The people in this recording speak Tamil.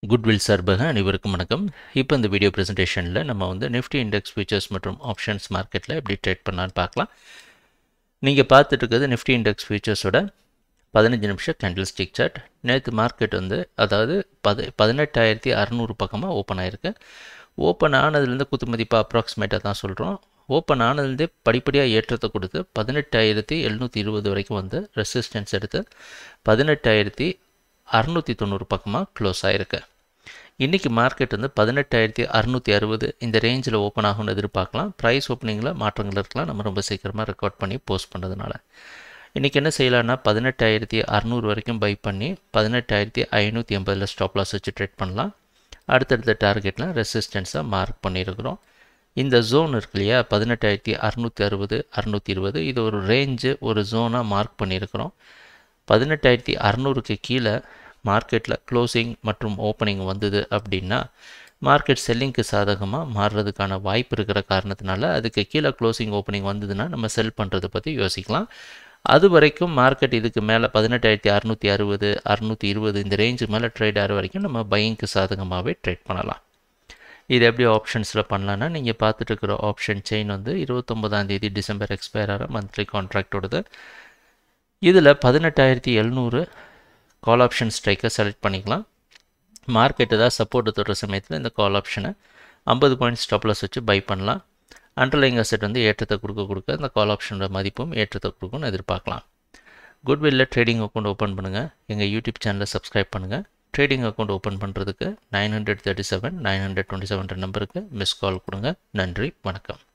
குட்வில் சார்பாக அனைவருக்கும் வணக்கம் இப்போ இந்த வீடியோ ப்ரெசன்டேஷனில் நம்ம வந்து நிஃப்டி இண்டெக்ஸ் ஃபியூச்சர்ஸ் மற்றும் ஆப்ஷன்ஸ் மார்க்கெட்டில் எப்படி ட்ரேட் பண்ணலான்னு பார்க்கலாம் நீங்கள் பார்த்துட்டு இருக்கிறது நிஃப்டி இண்டெக்ஸ் ஃபியூச்சர்ஸோட பதினஞ்சு நிமிஷம் கேண்டில் ஸ்டிக் சார்ட் நேற்று மார்க்கெட் வந்து அதாவது பது பதினெட்டாயிரத்தி அறநூறு பக்கமாக ஓப்பன் ஆகிருக்கு ஓப்பன் ஆனதுலேருந்து குத்து மதிப்பாக அப்ராக்சிமேட்டாக தான் சொல்கிறோம் ஓப்பன் ஆனதுலேருந்தே படிப்படியாக ஏற்றத்தை கொடுத்து பதினெட்டாயிரத்தி எழுநூற்றி இருபது வரைக்கும் வந்து ரெசிஸ்டன்ஸ் எடுத்து பதினெட்டாயிரத்தி அறநூற்றி தொண்ணூறு பக்கமாக க்ளோஸ் ஆகிருக்கு இன்றைக்கி மார்க்கெட் வந்து பதினெட்டாயிரத்தி அறநூற்றி அறுபது இந்த ரேஞ்சில் ஓப்பன் ஆகும்னு எதிர்பார்க்கலாம் ப்ரைஸ் ஓப்பனிங்கில் மாற்றங்கள் இருக்கலாம் நம்ம ரொம்ப சீக்கிரமாக ரெக்கார்ட் பண்ணி போஸ்ட் பண்ணுறதுனால இன்றைக்கி என்ன செய்யலாம்னா பதினெட்டாயிரத்தி அறநூறு வரைக்கும் பை பண்ணி பதினெட்டாயிரத்தி ஐநூற்றி எண்பதில் ஸ்டாப் லாஸ் வச்சு ட்ரேட் பண்ணலாம் அடுத்தடுத்த டார்கெட்டில் ரெசிஸ்டன்ஸாக மார்க் பண்ணியிருக்கிறோம் இந்த ஜோன் இருக்கு இல்லையா பதினெட்டாயிரத்தி அறநூற்றி அறுபது அறநூற்றி இருபது இது ஒரு ரேஞ்சு ஒரு ஜோனாக மார்க் பண்ணியிருக்கிறோம் பதினெட்டாயிரத்தி அறநூறுக்கு கீழே மார்க்கெட்டில் க்ளோசிங் மற்றும் ஓப்பனிங் வந்தது அப்படின்னா மார்க்கெட் செல்லிங்க்கு சாதகமாக மாறுறதுக்கான வாய்ப்பு இருக்கிற காரணத்தினால அதுக்கு கீழே க்ளோசிங் ஓப்பனிங் வந்ததுன்னா நம்ம செல் பண்ணுறதை பற்றி யோசிக்கலாம் அது வரைக்கும் மார்க்கெட் இதுக்கு மேலே பதினெட்டாயிரத்தி அறநூற்றி அறுபது அறநூற்றி இருபது இந்த ரேஞ்சு மேலே ட்ரேட் ஆகிற வரைக்கும் நம்ம பையிங்க்கு சாதகமாகவே ட்ரேட் பண்ணலாம் இது எப்படி ஆப்ஷன்ஸில் பண்ணலான்னா நீங்கள் பார்த்துட்டு இருக்கிற ஆப்ஷன் செயின் வந்து இருபத்தொம்பதாம் தேதி டிசம்பர் எக்ஸ்பயர் ஆகிற மந்த்லி கான்ட்ராக்டோடது இதில் பதினெட்டாயிரத்தி எழுநூறு கால் ஆப்ஷன் ஸ்ட்ரைக்கை செலக்ட் பண்ணிக்கலாம் மார்க்கெட் ஏதாவது சப்போர்ட் தொடுற சமயத்தில் இந்த கால் ஆப்ஷனை ஐம்பது பாயிண்ட் ஸ்டாப்லஸ் வச்சு பை பண்ணலாம் அண்டர்லைங் அசெட் வந்து ஏற்றத்தை கொடுக்க கொடுக்க இந்த கால் ஆப்ஷனோட மதிப்பும் ஏற்றத்தை கொடுக்கும்னு எதிர்பார்க்கலாம் குட்வில்ல ட்ரேடிங் அக்கௌண்ட் ஓப்பன் பண்ணுங்கள் எங்கள் யூடியூப் சேனலை சப்ஸ்கிரைப் பண்ணுங்கள் ட்ரேடிங் அக்கௌண்ட் ஓப்பன் பண்ணுறதுக்கு nine hundred thirty seven nine hundred twenty seven நம்பருக்கு மிஸ் கால் கொடுங்க நன்றி வணக்கம்